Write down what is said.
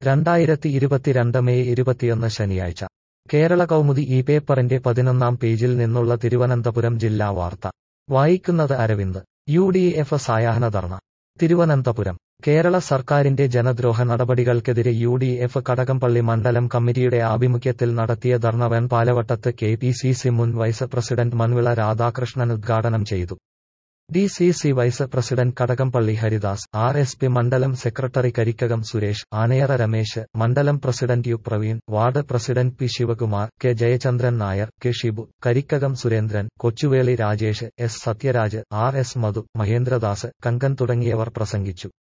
രണ്ടായിരത്തി ഇരുപത്തിരണ്ട് മെയ് ഇരുപത്തിയൊന്ന് ശനിയാഴ്ച കേരള കൗമുദി ഈ പേപ്പറിന്റെ പതിനൊന്നാം പേജിൽ നിന്നുള്ള തിരുവനന്തപുരം ജില്ലാ വാർത്ത വായിക്കുന്നത് അരവിന്ദ് യു ഡി എഫ് സായാഹ്ന ധർണ തിരുവനന്തപുരം കേരള സർക്കാരിന്റെ ജനദ്രോഹ നടപടികൾക്കെതിരെ യു ഡി എഫ് കടകംപള്ളി മണ്ഡലം കമ്മിറ്റിയുടെ ആഭിമുഖ്യത്തിൽ നടത്തിയ ധർണ വെൺപാലവട്ടത്ത് കെ പി സി സി മുൻ വൈസ് പ്രസിഡന്റ് മൻവിള രാധാകൃഷ്ണൻ ഉദ്ഘാടനം ചെയ്തു D C C vice president Kadakampally Haridas R S P മണ്ഡലം സെക്രട്ടറി കരിക്കകം സുരേഷ് ആനയറ രമേശ് മണ്ഡലം president U Praveen ward president P Sivakumar K Jayachandran Nair K Shibu Karikkakam Surendran Kochuveli Rajesh S Sathyaraj R S Madhu Mahendradas Kankan തുടങ്ങിയവർ പ്രസംഗിച്ചു